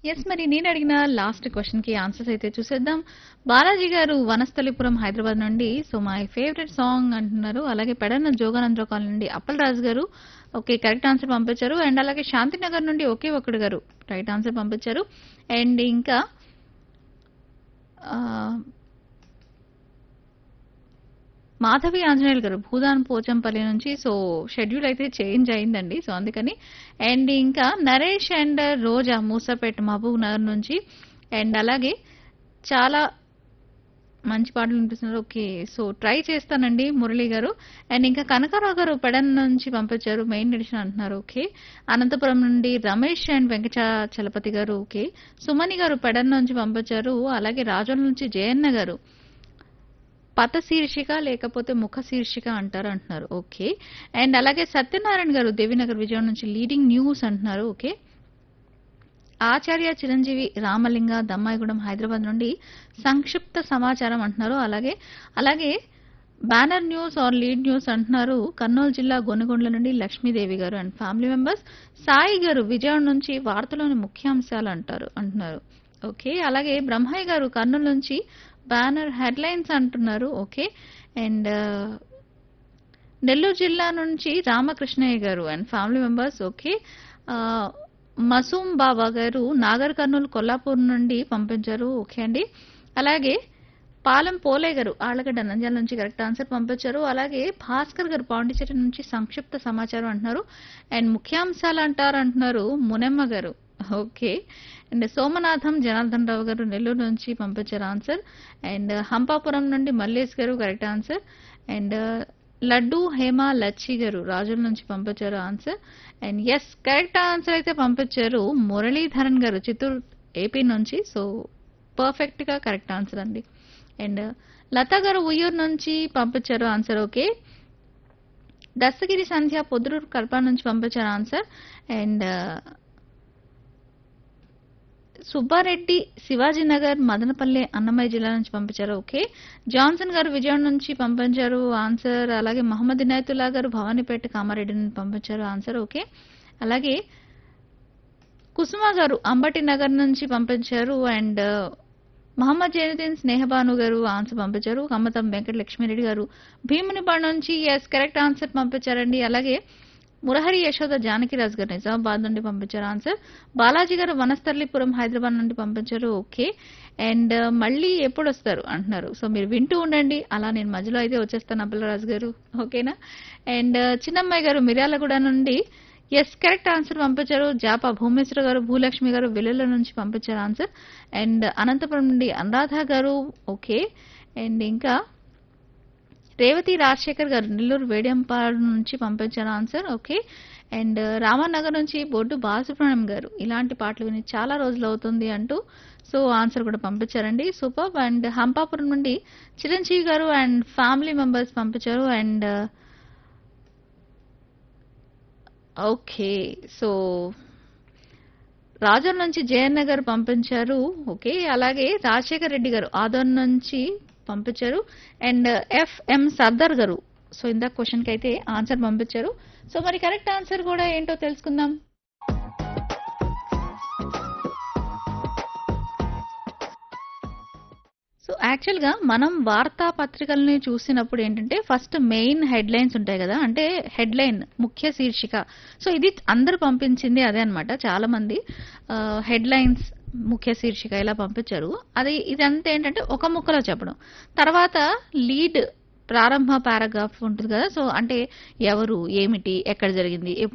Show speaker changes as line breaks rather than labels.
yes మరి నేను అడిగిన లాస్ట్ క్వశ్చన్ కి ఆన్సర్స్ అయితే చూసేద్దాం బాలాజీ గారు వనస్థలిపురం హైదరాబాద్ నుండి సో మై ఫేవరెట్ సాంగ్ అంటున్నారు అలాగే పెడన్న జోగానంద్ర కాలనీ నుండి అప్పల్ రాజు గారు ఓకే కరెక్ట్ ఆన్సర్ పంపించారు అండ్ అలాగే శాంతినగర్ నుండి ఒకే ఒక్కడు గారు రైట్ ఆన్సర్ పంపించారు అండ్ ఇంకా ఆ, మాధవి ఆంజనేయులు గారు భూదాన్ పోచంపల్లి నుంచి సో షెడ్యూల్ అయితే చేంజ్ అయిందండి సో అందుకని అండ్ ఇంకా నరేష్ అండ్ రోజా మూసపేట మహబూబ్ నగర్ నుంచి అండ్ అలాగే చాలా మంచి పాటలు వినిపిస్తున్నారు ఓకే సో ట్రై చేస్తానండి మురళి గారు అండ్ ఇంకా కనకారావు గారు పెడన్ నుంచి పంపించారు మెయిన్ ఎడిషన్ అంటున్నారు ఓకే అనంతపురం నుండి రమేష్ అండ్ వెంకట చలపతి గారు ఓకే సుమని గారు పెడన్ నుంచి పంపించారు అలాగే రాజోల నుంచి జయన్న గారు పత శీర్షిక లేకపోతే ముఖ శీర్షిక అంటారు అంటున్నారు ఓకే అండ్ అలాగే సత్యనారాయణ గారు దేవినగర్ విజయం నుంచి లీడింగ్ న్యూస్ అంటున్నారు ఓకే ఆచార్య చిరంజీవి రామలింగ దమ్మాయిగూడెం హైదరాబాద్ నుండి సంక్షిప్త సమాచారం అంటున్నారు అలాగే అలాగే banner news or lead news అంటున్నారు కర్నూలు జిల్లా గొనగొండ్ల నుండి లక్ష్మీదేవి గారు అండ్ ఫ్యామిలీ మెంబర్స్ సాయి గారు విజయవాడ నుంచి వార్తలోని ముఖ్యాంశాలు అంటారు అంటున్నారు ఓకే అలాగే బ్రహ్మయ్య గారు కర్నూలు నుంచి బ్యానర్ హెడ్లైన్స్ అంటున్నారు ఓకే అండ్ నెల్లూరు జిల్లా నుంచి రామకృష్ణయ్య గారు అండ్ ఫ్యామిలీ మెంబర్స్ ఓకే ఆ, మసూమ్ బాబా గారు నాగర్ కర్నూలు కొల్లాపూర్ నుండి పంపించారు ఓకే అండి అలాగే పాలెం పోలే గారు ఆళ్ళగడ్డ నంద్యాల నుంచి కరెక్ట్ ఆన్సర్ పంపించారు అలాగే భాస్కర్ గారు పాండిచేరి నుంచి సంక్షిప్త సమాచారం అంటున్నారు అండ్ ముఖ్యాంశాలు అంటారు అంటున్నారు మునెమ్మ గారు ఓకే అండ్ సోమనాథం జనార్దన్ రావు గారు నెల్లూరు నుంచి పంపించారు ఆన్సర్ అండ్ హంపాపురం నుండి మల్లేష్ గారు correct answer and Laddu Hema Lachchi గారు రాజుల నుంచి పంపించారు answer and yes correct answer అయితే పంపించారు మురళీధరన్ గారు చిత్తూరు ఏపీ నుంచి సో పర్ఫెక్ట్ గా కరెక్ట్ ఆన్సర్ అండి అండ్ లతా గారు ఉయ్యూరు నుంచి పంపించారు ఆన్సర్ ఓకే దస్తగిరి సంధ్య పొద్దురూరు కల్పన నుంచి పంపించారు ఆన్సర్ అండ్ సుబ్బారెడ్డి శివాజీనగర్ మదనపల్లి అన్నమయ్య జిల్లా నుంచి పంపించారు ఓకే జాన్సన్ గారు విజయవాడ నుంచి పంపించారు ఆన్సర్ అలాగే మహమ్మద్ ఇనాయతుల్లా గారు భవానీపేట కామారెడ్డి నుంచి పంపించారు ఆన్సర్ ఓకే అలాగే కుసుమ గారు అంబటి నగర్ నుంచి పంపించారు అండ్ మహమ్మద్ జైనుద్దీన్ స్నేహబాను గారు ఆన్సర్ పంపించారు కమ్మతం వెంకట లక్ష్మీరెడ్డి గారు భీమునిపాడు నుంచి ఎస్ కరెక్ట్ ఆన్సర్ పంపించారండి అలాగే మురహరి యశోద జానకిరాజు గారు నిజామాబాద్ నుండి పంపించారు ఆన్సర్ బాలాజీ గారు వనస్థలిపురం హైదరాబాద్ నుండి పంపించారు ఓకే అండ్ మళ్ళీ ఎప్పుడు వస్తారు అంటున్నారు సో మీరు వింటూ ఉండండి అలా నేను మధ్యలో అయితే వచ్చేస్తాను అబ్బలరాజు గారు ఓకేనా అండ్ చిన్నమ్మాయి గారు మిర్యాలగూడ నుండి ఎస్ కరెక్ట్ ఆన్సర్ పంపించారు జాపా భూమేశ్వర గారు భూలక్ష్మి గారు వెల్లుల నుంచి పంపించారు ఆన్సర్ అండ్ అనంతపురం నుండి అనురాధ గారు ఓకే అండ్ ఇంకా రేవతి రాజశేఖర్ గారు నెల్లూరు వేడియంపాడు నుంచి పంపించారు ఆన్సర్ ఓకే అండ్ రామనగర్ నుంచి బొడ్డు బాలసుబ్రహ్మణ్యం గారు ఇలాంటి పాటలు విని చాలా రోజులు అవుతుంది అంటూ సో ఆన్సర్ కూడా పంపించారండి సూపర్ అండ్ హంపాపురం నుండి చిరంజీవి గారు అండ్ ఫ్యామిలీ మెంబర్స్ పంపించారు అండ్ ఓకే సో రాజన్ నుంచి జయన్ నగర్ పంపించారు ఓకే అలాగే రాజశేఖర్ రెడ్డి గారు ఆదోన్ నుంచి పంపించారు అండ్ ఎఫ్ఎం సర్దార్ గారు సో ఇందాక క్వశ్చన్ కి అయితే ఆన్సర్ పంపించారు సో మరి కరెక్ట్ ఆన్సర్ కూడా ఏంటో తెలుసుకుందాం సో యాక్చువల్ గా మనం వార్తాపత్రికల్ని చూసినప్పుడు ఏంటంటే ఫస్ట్ మెయిన్ హెడ్ లైన్స్ ఉంటాయి కదా అంటే హెడ్ లైన్ ముఖ్య శీర్షిక సో ఇది అందరు పంపించింది అదే అన్నమాట చాలా మంది హెడ్ లైన్స్ ముఖ్య శీర్షిక ఇలా పంపించారు అది ఇదంతా ఏంటంటే ఒక ముక్కలో చెప్పడం తర్వాత లీడ్ ప్రారంభ పారాగ్రాఫ్ ఉంటుంది కదా సో అంటే ఎవరు ఏమిటి ఎక్కడ జరిగింది ఎప్పుడు